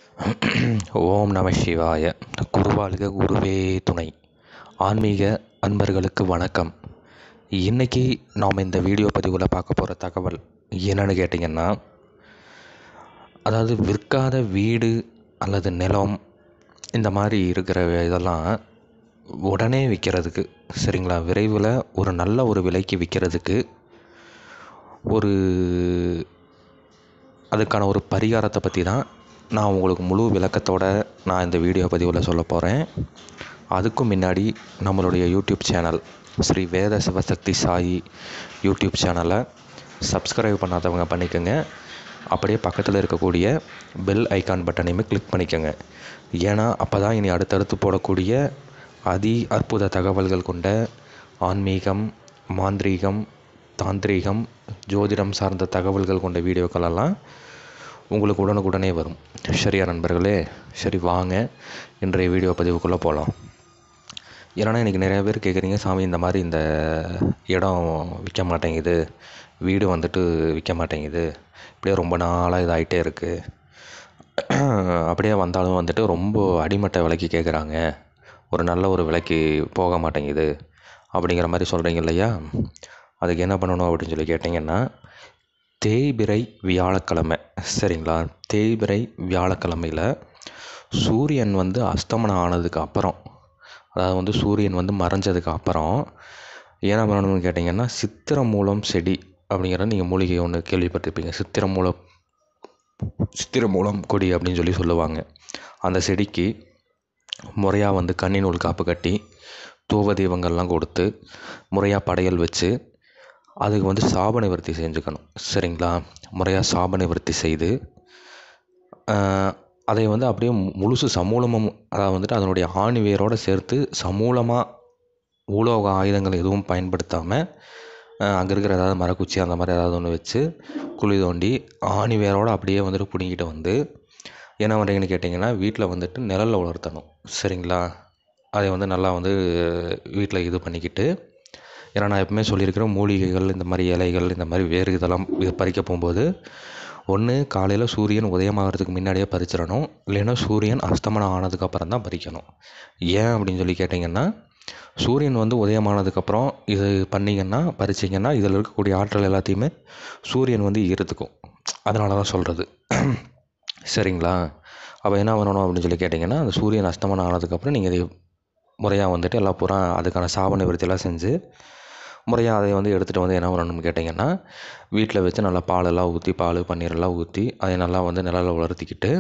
ஓம் நம சிவாய குருவாழ்க குருவே துணை ஆன்மீக அன்பர்களுக்கு வணக்கம் இன்றைக்கி நாம் இந்த வீடியோ பதிவில் பார்க்க போகிற தகவல் என்னென்னு கேட்டிங்கன்னா அதாவது விற்காத வீடு அல்லது நிலம் இந்த மாதிரி இருக்கிற இதெல்லாம் உடனே விற்கிறதுக்கு சரிங்களா விரைவில் ஒரு நல்ல ஒரு விலைக்கு விற்கிறதுக்கு ஒரு அதுக்கான ஒரு பரிகாரத்தை பற்றி தான் நான் உங்களுக்கு முழு விளக்கத்தோட நான் இந்த வீடியோ பதிவில் சொல்ல போகிறேன் அதுக்கும் முன்னாடி நம்மளுடைய YouTube channel Shri Veda Sivasakthi Sai YouTube சேனலை சப்ஸ்கிரைப் பண்ணாதவங்க பண்ணிக்கோங்க அப்படியே பக்கத்தில் இருக்கக்கூடிய பெல் ஐக்கான் பட்டனையுமே கிளிக் பண்ணிக்கோங்க ஏன்னா அப்போ தான் இனி அடுத்தடுத்து போடக்கூடிய அதி அற்புத தகவல்கள் கொண்ட ஆன்மீகம் மாந்திரீகம் தாந்திரீகம் ஜோதிடம் சார்ந்த தகவல்கள் கொண்ட வீடியோக்களெல்லாம் உங்களுக்கு உடனுக்குடனே வரும் சரியா நண்பர்களே சரி வாங்க இன்றைய வீடியோ பதிவுக்குள்ளே போகலாம் ஏன்னா இன்றைக்கி நிறையா பேர் கேட்குறீங்க சாமி இந்த மாதிரி இந்த இடம் விற்க மாட்டேங்குது வீடு வந்துட்டு விற்க மாட்டேங்குது இப்படியே ரொம்ப நாளாக இதாகிட்டே இருக்குது அப்படியே வந்தாலும் வந்துட்டு ரொம்ப அடிமட்ட விலைக்கு கேட்குறாங்க ஒரு நல்ல ஒரு விலைக்கு போக மாட்டேங்குது அப்படிங்கிற மாதிரி சொல்கிறீங்க இல்லையா அதுக்கு என்ன பண்ணணும் அப்படின்னு சொல்லி கேட்டிங்கன்னா தேய்பிறை வியாழக்கிழமை சரிங்களா தேய்பிறை வியாழக்கிழமையில் சூரியன் வந்து அஸ்தமனம் ஆனதுக்கு அப்புறம் அதாவது வந்து சூரியன் வந்து மறைஞ்சதுக்கு அப்புறம் என்ன பண்ணணும்னு கேட்டிங்கன்னா சித்திர மூலம் செடி அப்படிங்கிற நீங்கள் மூலிகை ஒன்று கேள்விப்பட்டிருப்பீங்க சித்திர மூலம் சித்திர மூலம் கொடி அப்படின்னு சொல்லி சொல்லுவாங்க அந்த செடிக்கு முறையாக வந்து கன்னி நூல் காப்பு கட்டி தூவ தீபங்கள்லாம் கொடுத்து முறையாக படையல் வச்சு அதுக்கு வந்து சாப நிவர்த்தி செஞ்சுக்கணும் சரிங்களா முறையாக சாப நிவர்த்தி செய்து அதை வந்து அப்படியே முழுசு சமூலமும் அதாவது வந்துட்டு அதனுடைய ஆணி வேரோடு சேர்த்து சமூலமாக உலோக ஆயுதங்கள் எதுவும் பயன்படுத்தாமல் அங்கே இருக்கிற ஏதாவது மரக்குச்சி அந்த மாதிரி ஏதாவது ஒன்று வச்சு குழி தோண்டி ஆணி வேரோடு அப்படியே வந்துட்டு பிடுங்கிட்டு வந்து என்ன பண்ணுறீங்கன்னு கேட்டிங்கன்னா வீட்டில் வந்துட்டு நிழலில் உலர்த்தணும் சரிங்களா அதை வந்து நல்லா வந்து வீட்டில் இது பண்ணிக்கிட்டு ஏன்னா நான் எப்பவுமே சொல்லியிருக்கிறேன் மூலிகைகள் இந்த மாதிரி இலைகள் இந்த மாதிரி வேறு இதெல்லாம் இது பறிக்க போகும்போது ஒன்று காலையில் சூரியன் உதயமாகிறதுக்கு முன்னாடியே பறிச்சிடணும் இல்லைன்னா சூரியன் அஸ்தமனம் ஆனதுக்கப்புறம் தான் பறிக்கணும் ஏன் அப்படின்னு சொல்லி கேட்டிங்கன்னா சூரியன் வந்து உதயமானதுக்கப்புறம் இது பண்ணிங்கன்னா பறிச்சிங்கன்னா இதில் இருக்கக்கூடிய ஆற்றல் எல்லாத்தையுமே சூரியன் வந்து ஈர்த்துக்கும் அதனால தான் சொல்கிறது சரிங்களா அப்போ என்ன பண்ணணும் அப்படின்னு சொல்லி கேட்டிங்கன்னா அந்த சூரியன் அஸ்தமனம் ஆனதுக்கப்புறம் நீங்கள் இதை முறையாக வந்துட்டு எல்லா பூரா அதுக்கான சாப நிவர்த்தியெல்லாம் செஞ்சு முறையாக அதை வந்து எடுத்துகிட்டு வந்து என்ன பண்ணணும்னு கேட்டிங்கன்னா வீட்டில் வச்சு நல்லா பாலெல்லாம் ஊற்றி பால் பன்னீரெல்லாம் ஊற்றி அதை நல்லா வந்து நிழலில் உலர்த்திக்கிட்டு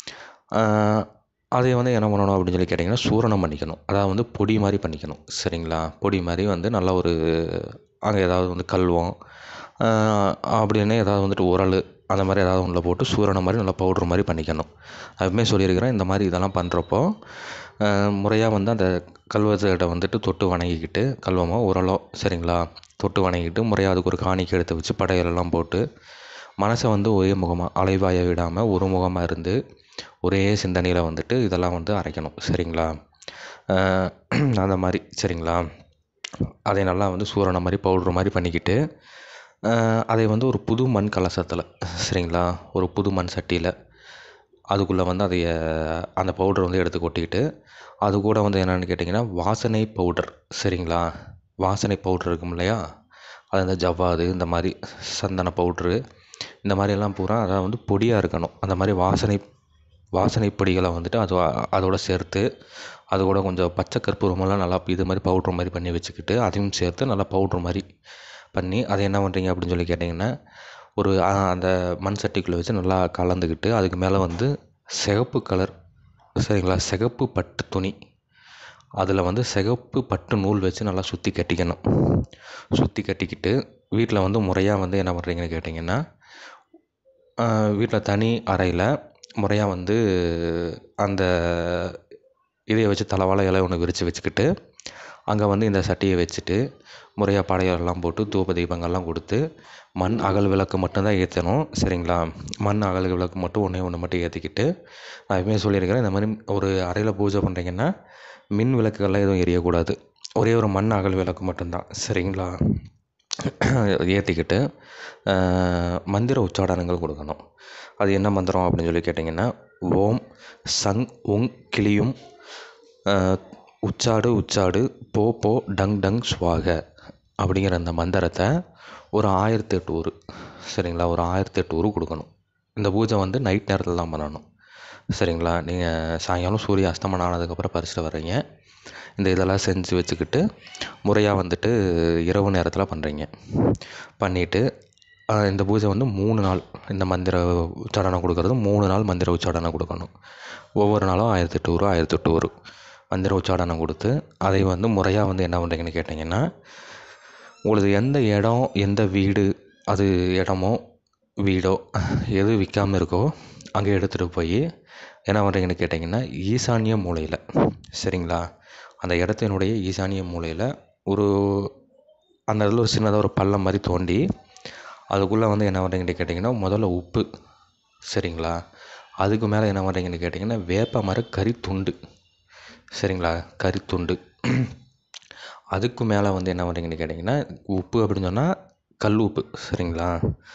அதை வந்து என்ன பண்ணணும் அப்படின்னு சொல்லி கேட்டிங்கன்னா சூரணம் பண்ணிக்கணும் அதாவது வந்து பொடி மாதிரி பண்ணிக்கணும் சரிங்களா பொடி மாதிரி வந்து நல்லா ஒரு அங்கே ஏதாவது வந்து கல்வம் அப்படின்னு ஏதாவது வந்துட்டு உரல் அந்த மாதிரி ஏதாவது ஒன்றில் போட்டு சூரணம் மாதிரி நல்லா பவுட்ரு மாதிரி பண்ணிக்கணும் அதுவுமே சொல்லியிருக்கிறேன் இந்த மாதிரி இதெல்லாம் பண்ணுறப்போ முறையாக வந்து அந்த கல்வத்தை வந்துட்டு தொட்டு வணங்கிக்கிட்டு கல்வமோ உரலோ சரிங்களா தொட்டு வணங்கிட்டு முறையாக அதுக்கு ஒரு காணிக்கை எடுத்து வச்சு படையலெல்லாம் போட்டு மனசை வந்து ஒரே முகமாக அலைவாய விடாமல் ஒரு முகமாக இருந்து ஒரே சிந்தனையில் வந்துட்டு இதெல்லாம் வந்து அரைக்கணும் சரிங்களா அந்த மாதிரி சரிங்களா அதை நல்லா வந்து சூரணம் மாதிரி பவுட்ரு மாதிரி பண்ணிக்கிட்டு அதை வந்து ஒரு புது மண் கலசத்தில் சரிங்களா ஒரு புது மண் சட்டியில் அதுக்குள்ளே வந்து அதைய அந்த பவுடர் வந்து எடுத்து கொட்டிக்கிட்டு அது கூட வந்து என்னென்னு கேட்டிங்கன்னா வாசனை பவுடர் சரிங்களா வாசனை பவுட்ரு இருக்கும் இல்லையா அது அந்த ஜவ்வாது இந்த மாதிரி சந்தன பவுட்ரு இந்த மாதிரியெல்லாம் பூரா அதாவது வந்து பொடியாக இருக்கணும் அந்த மாதிரி வாசனை வாசனை பொடிகளை வந்துட்டு அது அதோட சேர்த்து அது கூட கொஞ்சம் பச்சை கற்பூரமெல்லாம் நல்லா இது மாதிரி பவுட்ரு மாதிரி பண்ணி வச்சுக்கிட்டு அதையும் சேர்த்து நல்லா பவுட்ரு மாதிரி பண்ணி அதை என்ன பண்ணுறீங்க அப்படின்னு சொல்லி கேட்டிங்கன்னா ஒரு அந்த மண் சட்டிக்குள்ளே வச்சு நல்லா கலந்துக்கிட்டு அதுக்கு மேலே வந்து சிகப்பு கலர் சரிங்களா சிகப்பு பட்டு துணி அதில் வந்து சிகப்பு பட்டு நூல் வச்சு நல்லா சுற்றி கட்டிக்கணும் சுற்றி கட்டிக்கிட்டு வீட்டில் வந்து முறையாக வந்து என்ன பண்ணுறீங்கன்னு கேட்டிங்கன்னா வீட்டில் தனி அறையில் முறையாக வந்து அந்த இதையை வச்சு தலைவாழை இலை ஒன்று விரித்து வச்சுக்கிட்டு அங்கே வந்து இந்த சட்டியை வச்சுட்டு முறையாக படையெல்லாம் போட்டு தூப தீபங்கள்லாம் கொடுத்து மண் அகல் விளக்கு மட்டும்தான் ஏற்றணும் சரிங்களா மண் அகல் விளக்கு மட்டும் ஒன்றே ஒன்று மட்டும் ஏற்றிக்கிட்டு நான் எப்பவுமே சொல்லியிருக்கிறேன் இந்த மாதிரி ஒரு அறையில் பூஜை பண்ணுறீங்கன்னா மின் விளக்குகள்லாம் எதுவும் எரியக்கூடாது ஒரே ஒரு மண் அகல் விளக்கு மட்டும்தான் சரிங்களா ஏற்றிக்கிட்டு மந்திர உச்சாடனங்கள் கொடுக்கணும் அது என்ன மந்திரம் அப்படின்னு சொல்லி கேட்டிங்கன்னா ஓம் சங் உங் கிளியும் உச்சாடு உச்சாடு போ போ டங் டங் ஸ்வாக அப்படிங்கிற அந்த மந்திரத்தை ஒரு ஆயிரத்தி எட்டு ஊர் சரிங்களா ஒரு ஆயிரத்தி எட்டு ஊர் கொடுக்கணும் இந்த பூஜை வந்து நைட் நேரத்தில் தான் பண்ணணும் சரிங்களா நீங்கள் சாயங்காலம் சூரிய அஸ்தமனம் ஆனதுக்கப்புறம் பறிச்சுட்டு வர்றீங்க இந்த இதெல்லாம் செஞ்சு வச்சுக்கிட்டு முறையாக வந்துட்டு இரவு நேரத்தில் பண்ணுறீங்க பண்ணிவிட்டு இந்த பூஜை வந்து மூணு நாள் இந்த மந்திர உச்சாடனம் கொடுக்கறது மூணு நாள் மந்திர உச்சாடனம் கொடுக்கணும் ஒவ்வொரு நாளும் ஆயிரத்தெட்டு ஊர் ஆயிரத்தெட்டு ஊர் மந்திர உச்சாடனம் கொடுத்து அதை வந்து முறையாக வந்து என்ன பண்ணுறீங்கன்னு கேட்டிங்கன்னா உங்களது எந்த இடம் எந்த வீடு அது இடமோ வீடோ எது விற்காமல் இருக்கோ அங்கே எடுத்துகிட்டு போய் என்ன பண்ணுறீங்கன்னு கேட்டிங்கன்னா ஈசானிய மூலையில் சரிங்களா அந்த இடத்தினுடைய ஈசானிய மூலையில் ஒரு அந்த இடத்துல ஒரு சின்னதாக ஒரு பள்ளம் மாதிரி தோண்டி அதுக்குள்ளே வந்து என்ன பண்ணுறீங்கன்னு கேட்டிங்கன்னா முதல்ல உப்பு சரிங்களா அதுக்கு மேலே என்ன பண்ணுறீங்கன்னு கேட்டிங்கன்னா வேப்ப மர கறித்துண்டு சரிங்களா கறித்துண்டு அதுக்கு மேலே வந்து என்ன பண்ணுறீங்கன்னு கேட்டிங்கன்னா உப்பு அப்படின்னு சொன்னால் கல் உப்பு சரிங்களா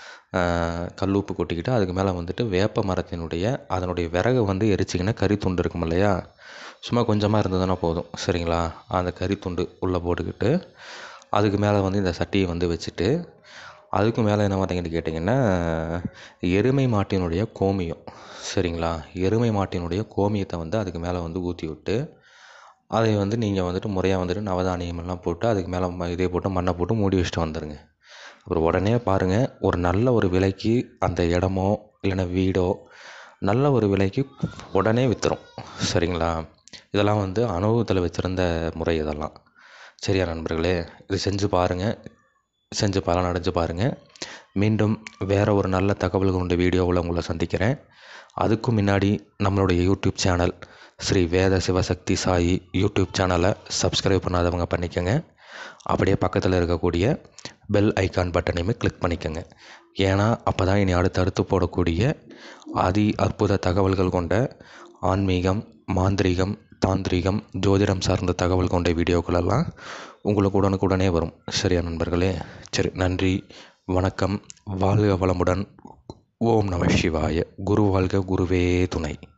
கல் உப்பு கொட்டிக்கிட்டு அதுக்கு மேலே வந்துட்டு வேப்ப மரத்தினுடைய அதனுடைய விறகை வந்து எரிச்சிங்கன்னா கறித்துண்டு இருக்கும் இல்லையா சும்மா கொஞ்சமாக இருந்ததுன்னா போதும் சரிங்களா அந்த கறித்துண்டு உள்ளே போட்டுக்கிட்டு அதுக்கு மேலே வந்து இந்த சட்டியை வந்து வச்சுட்டு அதுக்கு மேலே என்ன பண்ணுறீங்கன்னு கேட்டிங்கன்னா எருமை மாட்டினுடைய கோமியம் சரிங்களா எருமை மாட்டினுடைய கோமியத்தை வந்து அதுக்கு மேலே வந்து ஊற்றி விட்டு அதை வந்து நீங்கள் வந்துட்டு முறையாக வந்துட்டு நவதானியமெல்லாம் போட்டு அதுக்கு மேலே ம இதே போட்டு மண்ணை போட்டு மூடி வச்சுட்டு வந்துடுங்க அப்புறம் உடனே பாருங்கள் ஒரு நல்ல ஒரு விலைக்கு அந்த இடமோ இல்லைன்னா வீடோ நல்ல ஒரு விலைக்கு உடனே விற்றுரும் சரிங்களா இதெல்லாம் வந்து அனுபவத்தில் வச்சுருந்த முறை இதெல்லாம் சரியா நண்பர்களே இது செஞ்சு பாருங்கள் செஞ்சு பலன் அடைஞ்சு பாருங்கள் மீண்டும் வேறு ஒரு நல்ல தகவல் கொண்ட வீடியோவில் உங்களை சந்திக்கிறேன் அதுக்கும் முன்னாடி நம்மளுடைய YouTube channel Shri Veda Sivasakthi Sai YouTube சேனலை சப்ஸ்கிரைப் பண்ணாதவங்க பண்ணிக்கோங்க அப்படியே பக்கத்தில் இருக்கக்கூடிய பெல் ஐக்கான் பட்டனையுமே கிளிக் பண்ணிக்கோங்க ஏன்னா அப்போ தான் இனி அடுத்தடுத்து போடக்கூடிய அதி அற்புத தகவல்கள் கொண்ட ஆன்மீகம் மாந்திரீகம் தாந்திரீகம் ஜோதிடம் சார்ந்த தகவல் கொண்ட வீடியோக்களெல்லாம் உங்களுக்கு உடனுக்குடனே வரும் சரியா நண்பர்களே சரி நன்றி வணக்கம் வாழ்க வளமுடன் ஓம் நம சிவாய குரு வாழ்க குருவே துணை